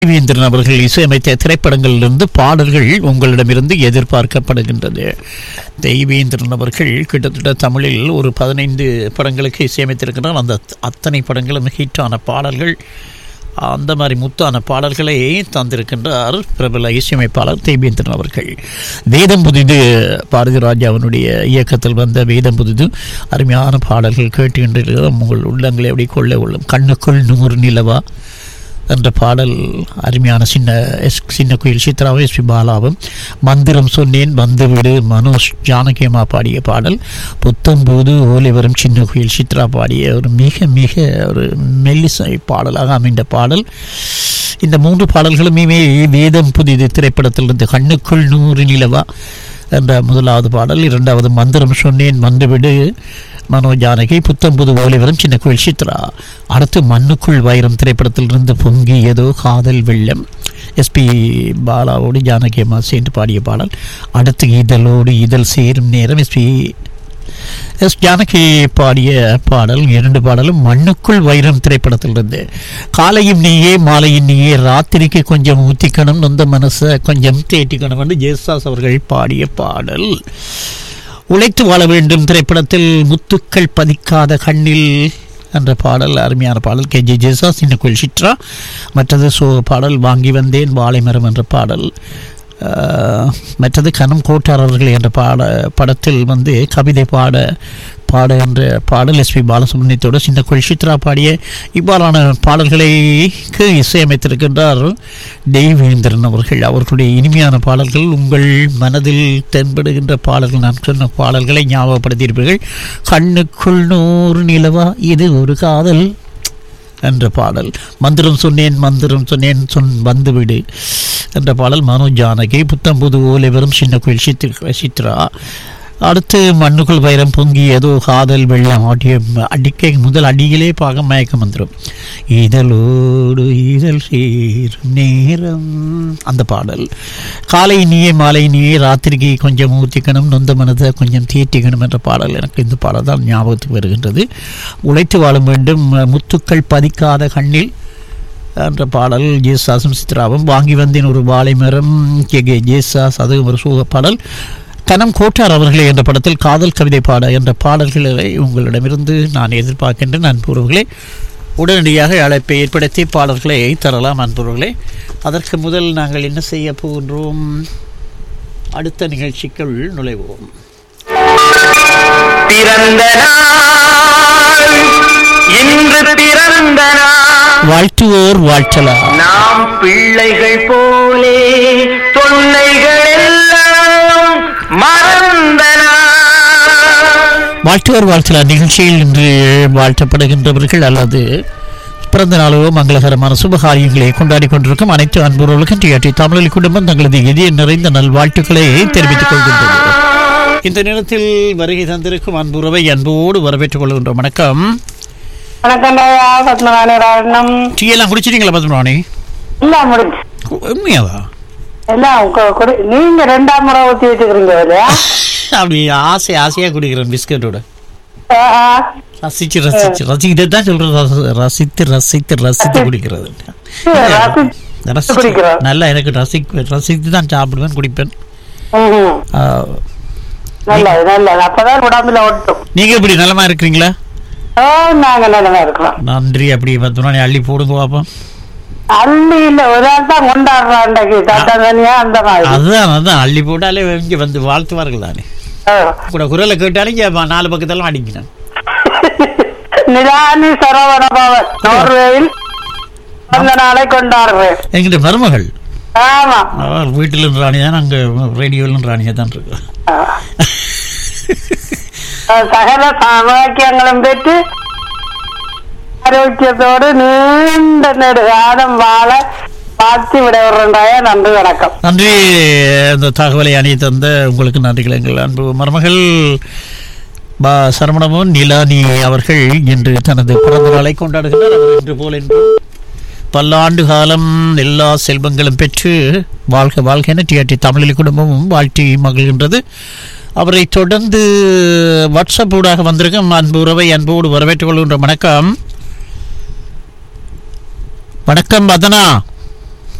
தேவேந்திரன் அவர்கள் இசையமைத்த திரைப்படங்களிலிருந்து பாடல்கள் உங்களிடமிருந்து எதிர்பார்க்கப்படுகின்றது தெய்வேந்திரன் அவர்கள் கிட்டத்தட்ட தமிழில் ஒரு பதினைந்து படங்களுக்கு இசையமைத்திருக்கிறார் அந்த அத்தனை படங்களும் ஹிட்டான பாடல்கள் அந்த மாதிரி முத்தான பாடல்களை தந்திருக்கின்றார் பிரபல இசையமைப்பாளர் தேவேந்திரன் அவர்கள் வேதம் புதிது பாரதி ராஜாவினுடைய இயக்கத்தில் வந்த வேதம் புதிது அருமையான பாடல்கள் கேட்டுகின்ற உங்கள் உள்ளங்களை அப்படி கொள்ள உள்ளம் கண்ணுக்குள் நூறு நிலவா என்ற பாடல் அருமையான சின்ன எஸ் சின்ன குயில் சித்ராவும் எஸ்பி பாலாவும் மந்திரம் சொன்னேன் வந்துவிடு மனோஜ் ஜானகியம்மா பாடிய பாடல் புத்தம்போது ஓலை வரும் சின்ன குயில் சித்ரா பாடிய ஒரு மிக மிக ஒரு மெல்லிசை பாடலாக அமைந்த பாடல் இந்த மூன்று பாடல்களுமே வேதம் புதிது திரைப்படத்திலிருந்து கண்ணுக்குள் நூறு நிலவா என்ற முதலாவது பாடல் இரண்டாவது மந்திரம் சொன்னேன் வந்துவிடு மனோ ஜானகி புத்தம்புது ஓலிவரம் சின்ன கோயில் சித்ரா அடுத்து மண்ணுக்குள் வைரம் திரைப்படத்தில் இருந்து பொங்கியதோ காதல் வெள்ளம் எஸ்பி பாலாவோடு ஜானகி அம்மா சேர்ந்து பாடிய பாடல் அடுத்து இதழோடு இதழ் சேரும் நேரம் எஸ்பி எஸ் ஜானகி பாடிய பாடல் இரண்டு பாடலும் மண்ணுக்குள் வைரம் திரைப்படத்திலிருந்து காலையும் நீயே மாலையும் நீயே ராத்திரிக்கு கொஞ்சம் ஊத்திக்கணும் நொந்த மனசை கொஞ்சம் தேட்டிக்கணும் என்று ஜேசாஸ் அவர்கள் பாடிய பாடல் உழைத்து வாழ வேண்டும் திரைப்படத்தில் முத்துக்கள் பதிக்காத கண்ணில் என்ற பாடல் அருமையான பாடல் கே ஜே ஜேசாஸ் சின்ன சித்ரா மற்றது சோ பாடல் வாங்கி வந்தேன் வாழைமரம் என்ற பாடல் மற்றது கனம் கோட்டார் அவர்கள் என்ற பாட படத்தில் வந்து கவிதை பாட பாட என்ற பாடல் எஸ்பி பாலசுப்ரமணியத்தோடு சின்ன குழி சித்ரா பாடிய இவ்வாறான பாடல்களுக்கு இசையமைத்திருக்கின்றார் தெய்வேந்திரன் அவர்கள் அவர்களுடைய இனிமையான பாடல்கள் உங்கள் மனதில் தென்படுகின்ற பாடல்கள் நான் சொன்ன பாடல்களை ஞாபகப்படுத்தியிருப்பீர்கள் கண்ணுக்குள் நூறு நிலவா இது ஒரு காதல் என்ற பாடல் மந்திரம் சொன்னேன் மந்திரம் சொன்னேன் சொன் வந்துவிடு என்ற பாடல் மனோ ஜானகி புத்தம்புது ஓலை வரும் சின்ன கோயில் சித்ர சித்ரா அடுத்து மண்ணுக்குள் வைரம் பொங்கி ஏதோ காதல் வெள்ளம் ஆடிய அடிக்க முதல் அடியிலே பார்க்க மயக்கம் வந்துடும் இதழோடு இதழ் சேரும் நேரம் அந்த பாடல் காலை நீயே மாலை நீயே ராத்திரிக்கு கொஞ்சம் ஊற்றிக்கணும் நொந்த மனதை கொஞ்சம் தீட்டிக்கணும் என்ற பாடல் எனக்கு இந்த பாடல் தான் ஞாபகத்துக்கு வருகின்றது உழைத்து வாழ வேண்டும் முத்துக்கள் பதிக்காத கண்ணில் என்ற பாடல் ஜேசாசும் சித்ராவும் வாங்கி வந்தேன் ஒரு வாழை மரம் கே கே ஜேசாஸ் அது ஒரு சூக பாடல் கனம் கோட்டார் அவர்களே என்ற படத்தில் காதல் கவிதை பாட என்ற பாடல்களை உங்களிடமிருந்து நான் எதிர்பார்க்கின்றேன் அன்புறவுகளே உடனடியாக அழைப்பை ஏற்படுத்தி பாடல்களை தரலாம் அன்புறவுகளே அதற்கு முதல் நாங்கள் என்ன செய்ய போகின்றோம் அடுத்த நிகழ்ச்சிக்குள் நுழைவோம் பிறந்த நாள் இன்று பிறந்த நாள் வாழ்த்துவோர் வாழ்த்தலாம் நாம் பிள்ளைகள் போலே தொல்லைகள் எல்லாம் மறந்த நாள் வாழ்த்துவோர் வாழ்த்தலாம் நிகழ்ச்சியில் இன்று வாழ்த்தப்படுகின்றவர்கள் அல்லது பிறந்த நாளோ மங்களகரமான சுபகாரியங்களை கொண்டாடி கொண்டிருக்கும் அனைத்து அன்புறவர்களுக்கும் டிஆர்டி தமிழொலி குடும்பம் தங்களது இதய நிறைந்த நல்வாழ்த்துக்களை தெரிவித்துக் கொள்கின்றது இந்த நேரத்தில் வருகை தந்திருக்கும் அன்புறவை அன்போடு வரவேற்றுக் கொள்கின்றோம் வணக்கம் வணக்கம் பத்மநாணி ராணம் டீ எல்லாம் குடிச்சிட்டீங்களா பத்மராணி எல்லாம் முடிஞ்சு உண்மையாவா எல்லாம் கொ- கொடு- நீங்க ரெண்டாம் முறை ஊத்தி வச்சுக்கிறீங்க இல்லையா அப்படி ஆசை ஆசையா குடிக்கிறேன் பிஸ்கட்டோட ஆ, ஆ. ரசிச்சு ரசிச்சு ரசிக்கிட்டே தான் சொல்றேன் ரசி- ரசித்து ரசித்து ரசித்து குடிக்கிறது ரசி- ரசிச்சு குடிக்கிறோம். நல்லா எனக்கு ரசிக்க ரசித்து தான் சாப்பிடுவேன் குடிப்பேன் ம்ஹும். ஆ, நல்லது நல்லது அப்பதான் உடம்புல ஒட்டும் நீங்க எப்படி நலமா இருக்கிறீங்களா ஓ நாங்க நல்லதா இருக்கிறோம் நன்றி அப்படி பத்து அள்ளி போடுங்க பாப்போம் அள்ளி இல்ல ஒரு ஆள் தான் கொண்டாடுறாண்டைக்கு தாத்தா தனியா அந்த மாதிரி அதுதான் அதான் அள்ளி போட்டாலே இங்க வந்து வாழ்த்துவார்கள் தானே ஓ. கூட குரலை கேட்டாலே இங்க ப- நாலு பக்கத்தெல்லாம் அடிக்கணும் நிலானி சரவண பவன் நோர்வேயில் அந்த நாளை கொண்டாடுறேன் எங்கிட்ட மருமகள் ஆமா அவர் வீட்டிலும் ராணி தான் அங்கே ரேடியோவிலும் ராணியாக தான் இருக்கு ஆ. சகல சமாக்கியங்களும் பெற்று ஆரோக்கியத்தோடு நீண்ட நெடுகாலம் வாழ வாழ்த்தி விடவிடுறாய நன்றி வணக்கம் நன்றி அந்த தகவலை அணி தந்த உங்களுக்கு நன்றிகள் எங்கள் அன்பு மருமகள் பா சரவணமும் நிலானி அவர்கள் இன்று தனது பிறந்த நாளை கொண்டாடுகிறார் அவர் இன்று போல் என்று பல்லாண்டு காலம் எல்லா செல்வங்களும் பெற்று வாழ்க வாழ்க என டிஆர்டி தமிழில் குடும்பமும் வாழ்த்தி மகிழ்கின்றது அவரை தொடர்ந்து வாட்ஸ்அப் ஊடாக வந்திருக்கும் அன்பு உறவை அன்போடு வரவேற்றுக் கொள்கின்ற வணக்கம் வணக்கம் வதனா